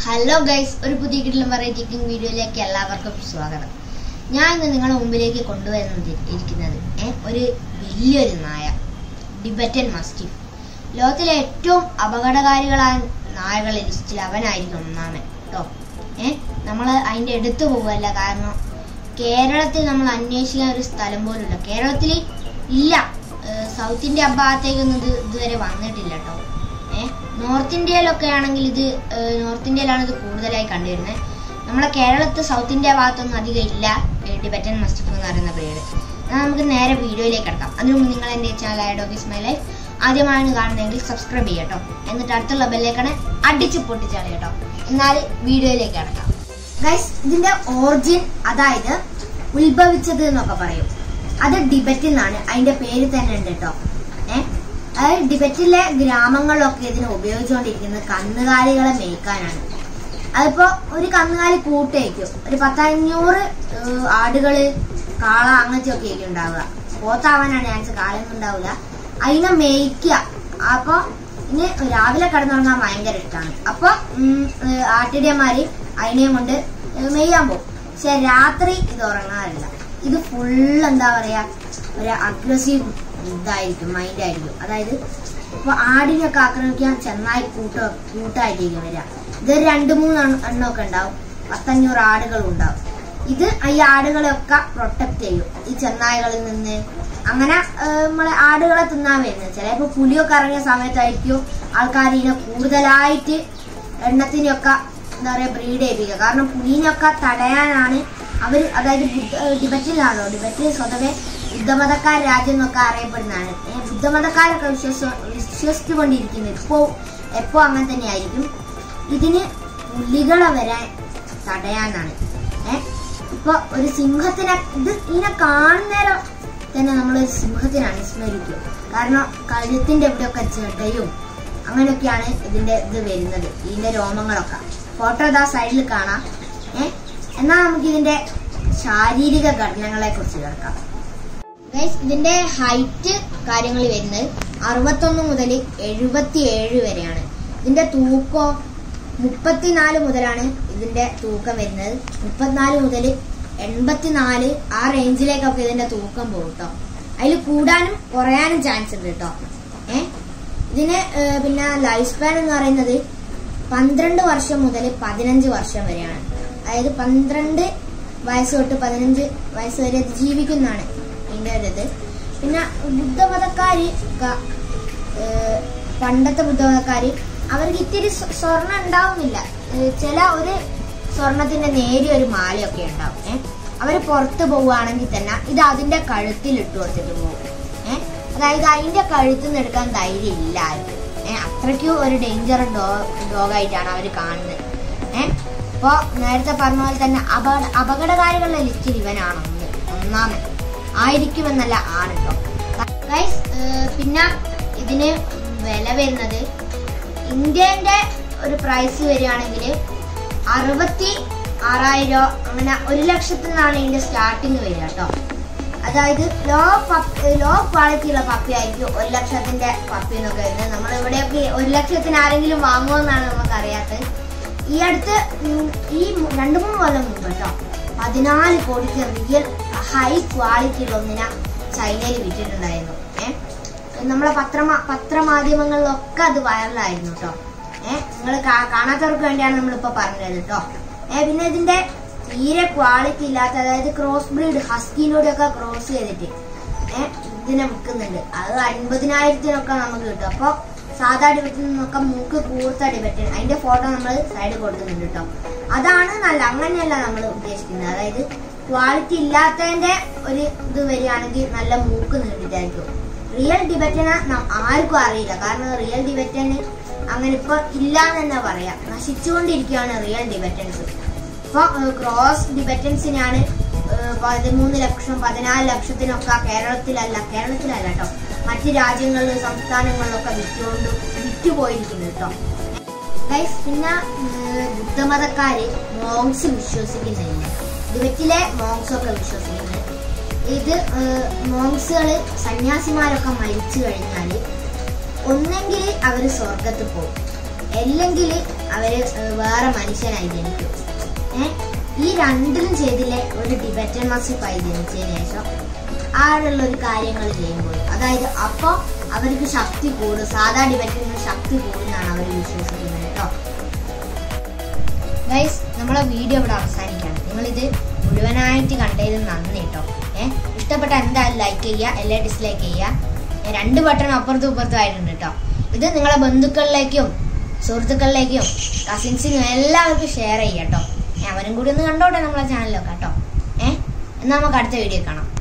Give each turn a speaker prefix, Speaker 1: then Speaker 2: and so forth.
Speaker 1: hello guys ഒരു പുതിയ കിട്ടിലും variety cooking വീഡിയോയിലേക്ക് എല്ലാവർക്കും സ്വാഗതം ഞാൻ ഇന്ന് നിങ്ങളുടെ മുമ്പിലേക്ക് കൊണ്ടുവരുന്നത് ഇരിക്കുന്നത് ഏ, ഒരു വലിയൊരു നായ ഡിബറ്റൻ മസ്റ്റിഫ് ലോകത്തിലെ ഏറ്റവും അപകടകാരികളായ നായകളെ ലിസ്റ്റിൽ അവനായിരിക്കും ഒന്നാമൻ കേട്ടോ ഏ നമ്മൾ അതിൻ്റെ അടുത്ത് പോവുകയല്ല കാരണം കേരളത്തിൽ നമ്മൾ അന്വേഷിക്കാൻ ഒരു സ്ഥലം പോലും ഇല്ല കേരളത്തിൽ ഇല്ല ഏഹ് സൗത്ത് ഇന്ത്യ ഭാഗത്തേക്കൊന്നും ഇത് ഇതുവരെ വന്നിട്ടില്ല കേട്ടോ ഏഹ് നോർത്ത് ഇന്ത്യയിലൊക്കെ ആണെങ്കിൽ ഇത് ഏഹ് നോർത്ത് ഇന്ത്യയിലാണ് ഇത് കൂടുതലായി കണ്ടുവരുന്നത് നമ്മുടെ കേരളത്തിൽ സൗത്ത് ഇന്ത്യ ഭാഗത്തൊന്നും അധികം ഇല്ല ടിബറ്റൻ മസ്റ്റിഫ് എന്ന് പറയുന്ന ബ്രീഡ് എന്നാൽ നമുക്ക് നേരെ വീഡിയോയിലേക്ക് കിടക്കാം അതിനു മുമ്പ് നിങ്ങൾ എൻ്റെ ചാനലായ ഡോഗീസ് മൈ ലൈഫ് ആദ്യമാണ് കാണുന്നതെങ്കിൽ സബ്സ്ക്രൈബ് ചെയ്യുക കേട്ടോ എന്നിട്ട് അടുത്തുള്ള ബെല്ലേക്കാണ് അടിച്ച് പൊട്ടിച്ചാളി കേട്ടോ എന്നാൽ വീഡിയോയിലേക്ക് കിടക്കാം ഗൈസ് ഇതിന്റെ ഓറിജിൻ അതായത് ഉത്ഭവിച്ചത് എന്നൊക്കെ പറയും അത് ഡിബറ്റിൽ നിന്നാണ് അതിന്റെ പേര് തന്നെ ഉണ്ട് കേട്ടോ ഏഹ് അതായത് ടിബറ്റിലെ ഗ്രാമങ്ങളിലൊക്കെ ഇതിനെ ഉപയോഗിച്ചുകൊണ്ടിരിക്കുന്നത് കന്നുകാലികളെ മേയ്ക്കാനാണ് അതിപ്പോ ഒരു കന്നുകാലി കൂട്ടേക്കും ഒരു പത്തഞ്ഞൂറ് ഏഹ്, ആടുകള് കാള അങ്ങനത്തെ ഒക്കെ ആയിരിക്കും ഉണ്ടാവുക പോത്താവാനാണ് ചാൻസ് കാളൊന്നും ഉണ്ടാവില്ല അതിനെ മേയ്ക്കുക അപ്പൊ ഇനി രാവിലെ കിടന്നുറങ്ങാൻ ഭയങ്കര ഇഷ്ടമാണ് അപ്പൊ ഉം, ഏഹ്, ആട്ടിടയന്മാര് അതിനെയും കൊണ്ട് ഏഹ്, മെയ്യാൻ പോകും പക്ഷെ രാത്രി ഇത് ഉറങ്ങാറില്ല ഇത് ഫുൾ എന്താ പറയാ ഒരു അഗ്രസീവ് ഇതായിരിക്കും മൈൻഡ് ആയിരിക്കും അതായത് ഇപ്പൊ ആടിനൊക്കെ ആക്രമിക്കാൻ ചെന്നായി കൂട്ട കൂട്ടായിരിക്കും വരിക ഇത് രണ്ട് മൂന്ന് എണ്ണ- എണ്ണമൊക്കെ ഉണ്ടാവും പത്തഞ്ഞൂറ് ആടുകളും ഉണ്ടാവും ഇത് ഈ ആടുകളെയൊക്കെ പ്രൊട്ടക്ട് ചെയ്യും ഈ ചെന്നായികളിൽ നിന്ന് അങ്ങനെ ഏഹ്, നമ്മളെ ആടുകളെ തിന്നാൻ വരുന്നത് ചിലപ്പോ പുലിയൊക്കെ ഇറങ്ങിയ സമയത്തായിരിക്കും ആൾക്കാർ ഇതിനെ കൂടുതലായിട്ട് എണ്ണത്തിനെയൊക്കെ എന്താ പറയാ ബ്രീഡ് ചെയ്യിപ്പിക്കുക കാരണം പുലിനൊക്കെ തടയാനാണ് അവർ അതായത് ബുദ്ധ- ഏഹ് ടിബറ്റിലാണോ ടിബറ്റിൽ സ്വതവേ ബുദ്ധമതക്കാർ രാജ്യം എന്നൊക്കെ അറിയപ്പെടുന്നതാണ് ഏഹ് ബുദ്ധമതക്കാരൊക്കെ വിശ്വസ വിശ്വസിച്ചുകൊണ്ടിരിക്കുന്നത് ഇപ്പോ എപ്പോ അങ്ങനെ തന്നെയായിരിക്കും ഇതിന് പുലികളെ വരാൻ തടയാനാണ് ഏഹ് ഇപ്പൊ ഒരു സിംഹത്തിനെ ഇത് ഇതിനെ കാണുന്നേരം തന്നെ നമ്മൾ സിംഹത്തിനെ അനുസ്മരിക്കും കാരണം കഴുത്തിന്റെ ഇവിടെയൊക്കെ ചെടയും അങ്ങനെയൊക്കെയാണ് ഇതിന്റെ ഇത് വരുന്നത് ഇതിന്റെ രോമങ്ങളൊക്കെ ഫോട്ടോ ഇതാ സൈഡിൽ കാണാം ഏഹ് എന്നാൽ നമുക്ക് ഇതിന്റെ ശാരീരിക ഘടനകളെ കുറിച്ച് കേൾക്കാം ഗൈസ് ഇതിന്റെ ഹൈറ്റ് കാര്യങ്ങൾ വരുന്നത് അറുപത്തൊന്ന് മുതൽ എഴുപത്തി ഏഴ് വരെയാണ് ഇതിന്റെ തൂക്കം മുപ്പത്തിനാല് മുതലാണ് ഇതിന്റെ തൂക്കം വരുന്നത് മുപ്പത്തിനാല് മുതൽ എൺപത്തിനാല് ആ റേഞ്ചിലേക്കൊക്കെ ഇതിന്റെ തൂക്കം പോകും കേട്ടോ അതിൽ കൂടാനും കുറയാനും ചാൻസ് ഉണ്ട് കേട്ടോ ഏ ഇതിന് ഏഹ്, പിന്നെ ലൈഫ് സ്പാൻ എന്ന് പറയുന്നത് പന്ത്രണ്ട് വർഷം മുതൽ പതിനഞ്ച് വർഷം വരെയാണ് അതായത് പന്ത്രണ്ട് വയസ്സ് തൊട്ട് പതിനഞ്ച് വയസ്സ് വരെ ഇത് ജീവിക്കുന്നതാണ് ഇതിന്റെ ഒരു ഇത് പിന്നെ ബുദ്ധമതക്കാര് ക- ഏഹ് പണ്ടത്തെ ബുദ്ധമതക്കാര് അവർക്ക് ഇത്തിരി സ്വ- സ്വർണ്ണം ഉണ്ടാവുന്നില്ല ഏഹ് ചില ഒരു സ്വർണത്തിന്റെ നേരിയ ഒരു മാലയൊക്കെ ഉണ്ടാവും ഏഹ് അവര് പുറത്ത് പോവുകയാണെങ്കിൽ തന്നെ ഇത് അതിന്റെ കഴുത്തിൽ ഇട്ട് കൊടുത്തിട്ട് പോകും ഏഹ് അതായത് അതിന്റെ കഴുത്തിൽ നിന്ന് എടുക്കാൻ ധൈര്യം ഇല്ല ആർക്കും ഏഹ് അത്രയ്ക്കും ഒരു ഡേഞ്ചർ ഡോ ഡോഗായിട്ടാണ് അവർ കാണുന്നത് ഏഹ് അപ്പോ നേരത്തെ പറഞ്ഞ പോലെ തന്നെ അപകട അപകടകാരികളുടെ ലിസ്റ്റിൽ ഇവനാണ് ഒന്ന് ഒന്നാമൻ ആയിരിക്കുമെന്നല്ല ആണ് കേട്ടോ ഗൈസ് പിന്നെ ഇതിന് വില വരുന്നത് ഇന്ത്യന്റെ ഒരു പ്രൈസ് വരികയാണെങ്കിൽ അറുപത്തി ആറായിരം അങ്ങനെ ഒരു ലക്ഷത്തിൽ നിന്നാണ് ഇതിന്റെ സ്റ്റാർട്ടിങ് വരിക കേട്ടോ അതായത് ലോ പപ്പ് ലോ ക്വാളിറ്റി ഉള്ള പപ്പി ആയിരിക്കും ഒരു ലക്ഷത്തിന്റെ പപ്പി എന്നൊക്കെ വരുന്നത് നമ്മൾ ഇവിടെയൊക്കെ ഒരു ലക്ഷത്തിന് ആരെങ്കിലും വാങ്ങുമെന്നാണ് നമുക്കറിയാത്തത് ഈ അടുത്ത് ഉം ഈ മു- രണ്ട് മൂന്ന് കൊല്ലം മുമ്പ് കേട്ടോ പതിനാല് കോടിക്ക് റിയൽ ഹൈ ക്വാളിറ്റി ഉള്ള ഒന്നിനെ ചൈനയിൽ വിറ്റിട്ടുണ്ടായിരുന്നു ഏഹ് നമ്മളെ പത്രമാ പത്രമാധ്യമങ്ങളിലൊക്കെ അത് വൈറലായിരുന്നു കേട്ടോ ഏഹ് നിങ്ങൾ കാണാത്തവർക്ക് വേണ്ടിയാണ് നമ്മളിപ്പോ പറഞ്ഞത് കേട്ടോ ഏഹ് പിന്നെ ഇതിന്റെ തീരെ ക്വാളിറ്റി ഇല്ലാത്ത അതായത് ക്രോസ് ബ്രീഡ് ഹസ്കിയിലൂടെ ഒക്കെ ക്രോസ് ചെയ്തിട്ട് ഏഹ് ഇതിനെ വിൽക്കുന്നുണ്ട് അത് അൻപതിനായിരത്തിനൊക്കെ നമുക്ക് കിട്ടും അപ്പൊ സാധാ ഡിബറ്റിൽ നിന്നൊക്കെ മൂക്ക് കൂർത്ത ഡിബറ്റ് അതിന്റെ ഫോട്ടോ നമ്മൾ സൈഡിൽ കൊടുക്കുന്നുണ്ട് കേട്ടോ അതാണ് നല്ല അങ്ങനെയല്ല നമ്മൾ ഉദ്ദേശിക്കുന്നത് അതായത് ക്വാളിറ്റി ഇല്ലാത്തതിന്റെ ഒരു ഇത് വരികയാണെങ്കിൽ നല്ല മൂക്ക് നീണ്ടിട്ടായിരിക്കും റിയൽ ഡിബറ്റിനെ നം- ആർക്കും അറിയില്ല കാരണം റിയൽ ഡിബറ്റന് അങ്ങനെ ഇപ്പൊ ഇല്ല എന്ന് തന്നെ പറയാം നശിച്ചുകൊണ്ടിരിക്കുകയാണ് റിയൽ ഡിബറ്റൻസ് ഇപ്പൊ ക്രോസ് ഡിബറ്റൻസിനാണ് പതിമൂന്ന് ലക്ഷം പതിനാല് ലക്ഷത്തിനൊക്കെ കേരളത്തിലല്ല കേരളത്തിലല്ല കേട്ടോ മറ്റ് രാജ്യങ്ങളിലും സംസ്ഥാനങ്ങളിലൊക്കെ വിറ്റുകൊണ്ട് വിറ്റുപോയിരിക്കുന്നു കേട്ടോ ഗൈസ് പിന്നെ ഏഹ്, ബുദ്ധമതക്കാര് മോങ്സ് വിശ്വസിക്കുന്നില്ല ടിബറ്റിലെ മോങ്സ് ഒക്കെ വിശ്വസിക്കുന്നത് ഇത് മോങ്സുകള് സന്യാസിമാരൊക്കെ മരിച്ചു കഴിഞ്ഞാല് ഒന്നെങ്കിൽ അവര് സ്വർഗത്തിൽ പോകും അല്ലെങ്കിൽ അവര് ഏഹ്, വേറെ മനുഷ്യനായി ജനിക്കും ഏഹ് ഈ രണ്ടിലും ചെയ്തില്ലേ ഒരു ഡിബറ്റൻ മസിഫായി ജനിച്ചതിന് ശേഷം ആടുള്ള ഒരു കാര്യങ്ങൾ ചെയ്യുമ്പോൾ അതായത് അപ്പോൾ അവർക്ക് ശക്തി കൂടും സാധാ ഡിബറ്റന് ശക്തി കൂടുന്നാണ് അവർ വിശ്വസിക്കുന്നത് കേട്ടോ ഗൈസ് നമ്മളെ വീഡിയോ ഇവിടെ അവസാനിക്കുകയാണ് നിങ്ങളിത് മുഴുവനായിട്ട് കണ്ടതിൽ നന്ദി കേട്ടോ ഏഹ് ഇഷ്ടപ്പെട്ട എന്തായാലും ലൈക്ക് ചെയ്യുക എല്ലാ ഡിസ്ലൈക്ക് ചെയ്യുക ഏ, രണ്ട് ബട്ടൺ അപ്പുറത്തും ഇപ്പുറത്തും ആയിട്ടുണ്ട് കേട്ടോ ഇത് നിങ്ങളെ ബന്ധുക്കളിലേക്കും സുഹൃത്തുക്കളിലേക്കും കസിൻസിനും എല്ലാവർക്കും ഷെയർ ചെയ്യാം കേട്ടോ ഏ, അവരും കൂടി ഒന്ന് കണ്ടോട്ടെ നമ്മളെ ചാനലൊക്കെ കേട്ടോ ഏഹ് എന്നാൽ നമുക്ക് അടുത്ത വീഡിയോ കാണാം